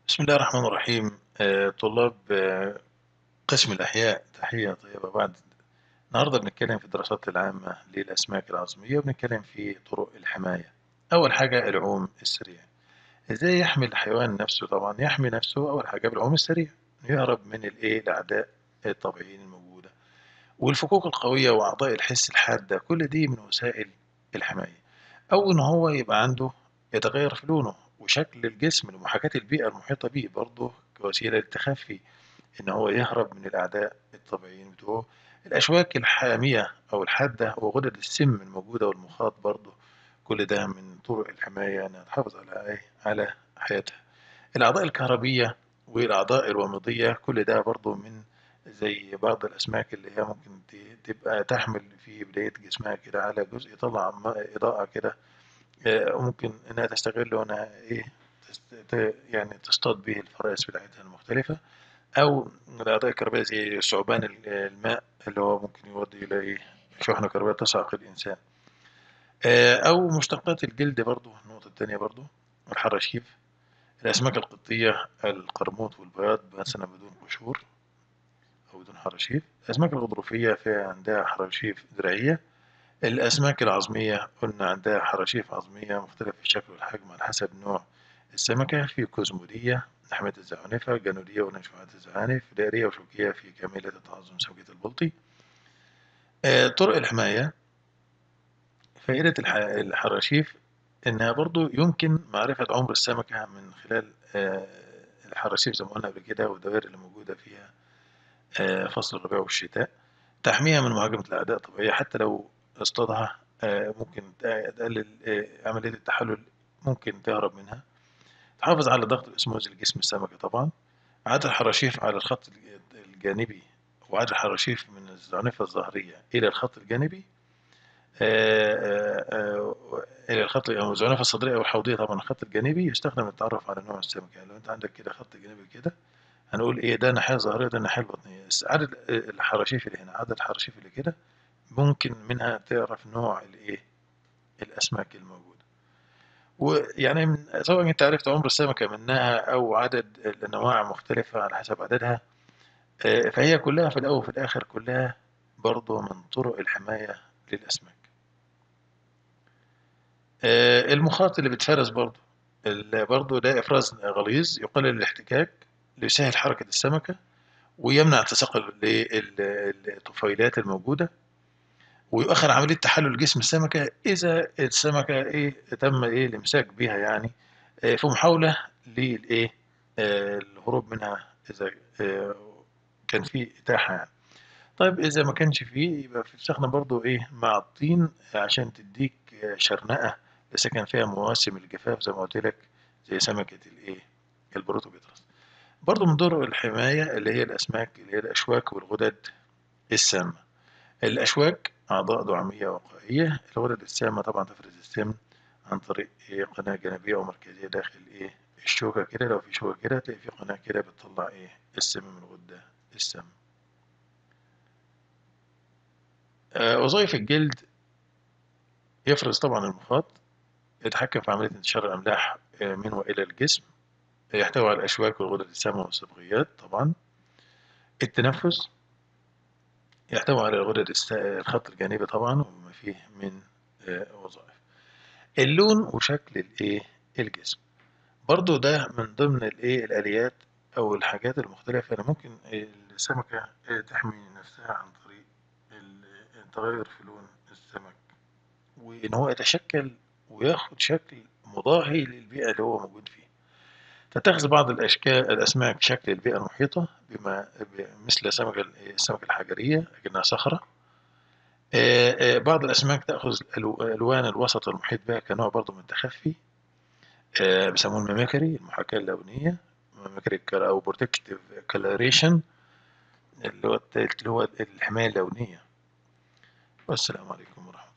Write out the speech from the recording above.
بسم الله الرحمن الرحيم آه، طلاب آه، قسم الأحياء تحية طيبة بعد النهاردة بنتكلم في الدراسات العامة للأسماك العظمية وبنتكلم في طرق الحماية أول حاجة العوم السريع إزاي يحمي الحيوان نفسه طبعا يحمي نفسه أول حاجة بالعوم السريع يهرب من الإيه الأعداء الطبيعيين الموجودة والفكوك القوية وأعضاء الحس الحادة كل دي من وسائل الحماية أو إن هو يبقى عنده يتغير في لونه وشكل الجسم لمحاكاة البيئة المحيطة به برضه كوسيلة للتخفي إن هو يهرب من الأعداء الطبيعيين بتوعه الأشواك الحامية أو الحادة وغدد السم الموجودة والمخاط برضه كل ده من طرق الحماية إنها تحافظ على إيه؟ على حياتها الأعضاء الكهربية والأعضاء الومضية كل ده برضه من زي بعض الأسماك اللي هي ممكن تبقى تحمل في بداية جسمها كده على جزء يطلع إضاءة كده ممكن إنها تستغله إنها إيه يعني تصطاد به الفرائس بتاعتها المختلفة أو الأعضاء الكهربائية زي ثعبان الماء اللي هو ممكن يؤدي إلى إيه شحنة كهربائية تصعق الإنسان أو مشتقات الجلد برضو النقطة التانية برضو الحراشيف الأسماك القطية القرموط والبياض مثلا بدون قشور أو بدون حراشيف الأسماك الغضروفية فيها عندها حراشيف ذرعية الأسماك العظمية قلنا عندها حراشيف عظمية مختلفة في الشكل والحجم على حسب نوع السمكة في كوزمودية نحمة الزعانفة جنودية ونشوات الزعانف دائرية وشوكية في كاملة التعظم سمكة البلطي آه طرق الحماية فائدة الحراشيف إنها برضو يمكن معرفة عمر السمكة من خلال آه الحراشيف زي ما قلنا قبل كده والدوائر اللي موجودة فيها آه فصل الربيع والشتاء تحميها من مهاجمة الأعداء الطبيعية حتى لو اصطادها ممكن تقلل عملية التحلل ممكن تهرب منها تحافظ على ضغط الاسموز لجسم السمكة طبعا عاد الحراشيف على الخط الجانبي وعاد الحراشيف من الزعنفة الظهرية إلى الخط الجانبي إلى الخط أو الزعنفة الصدرية أو الحوضية طبعا الخط الجانبي يستخدم للتعرف على نوع السمكة يعني لو أنت عندك كده خط جانبي كده هنقول إيه ده ناحية ظهرية ده ناحية بطنية عدد الحراشيف اللي هنا عدد الحراشيف اللي كده ممكن منها تعرف نوع الايه الاسماك الموجوده ويعني من سواء انت عرفت عمر السمكه منها او عدد الانواع مختلفه على حسب عددها فهي كلها في الاول وفي الاخر كلها برضه من طرق الحمايه للاسماك المخاط اللي بتفرز برضه برضه ده افراز غليظ يقلل الاحتكاك ليسهل حركه السمكه ويمنع تثاقل الطفيلات الموجوده ويؤخر عملية تحلل جسم السمكة إذا السمكة إيه تم إيه الإمساك بها يعني إيه في محاولة للإيه آه الهروب منها إذا آه كان في إتاحة يعني طيب إذا ما كانش فيه يبقى بتستخدم برضو إيه مع الطين عشان تديك شرنقة إذا كان فيها مواسم الجفاف زي ما قلت لك زي سمكة الإيه البروتوبيترس برضو من طرق الحماية اللي هي الأسماك اللي هي الأشواك والغدد السامة الأشواك أعضاء دعامية وقائية الغدد السامة طبعا تفرز السم عن طريق إيه قناة جانبية أو مركزية داخل إيه الشوكة كده لو في شوكة كده تلاقي في قناة كده بتطلع إيه السم من الغدة السم آه وظائف الجلد يفرز طبعا المخاط يتحكم في عملية انتشار الأملاح من وإلى الجسم يحتوي على الأشواك والغدد السامة والصبغيات طبعا التنفس يحتوي على الغدد الخط الجانبي طبعا وما فيه من وظائف اللون وشكل الايه الجسم برضو ده من ضمن الايه الاليات او الحاجات المختلفه اللي ممكن السمكه تحمي نفسها عن طريق التغير في لون السمك وان هو يتشكل وياخد شكل مضاهي للبيئه اللي هو موجود فيها تتخذ بعض الأشكال الأسماك شكل البيئة المحيطة بما مثل سمكة السمكة الحجرية لكنها صخرة بعض الأسماك تأخذ ألوان الوسط المحيط بها كنوع برضه من التخفي بيسموه الميميكري المحاكاة اللونية ميميكري أو بروتكتيف كالوريشن اللي هو اللي هو الحماية اللونية والسلام عليكم ورحمة الله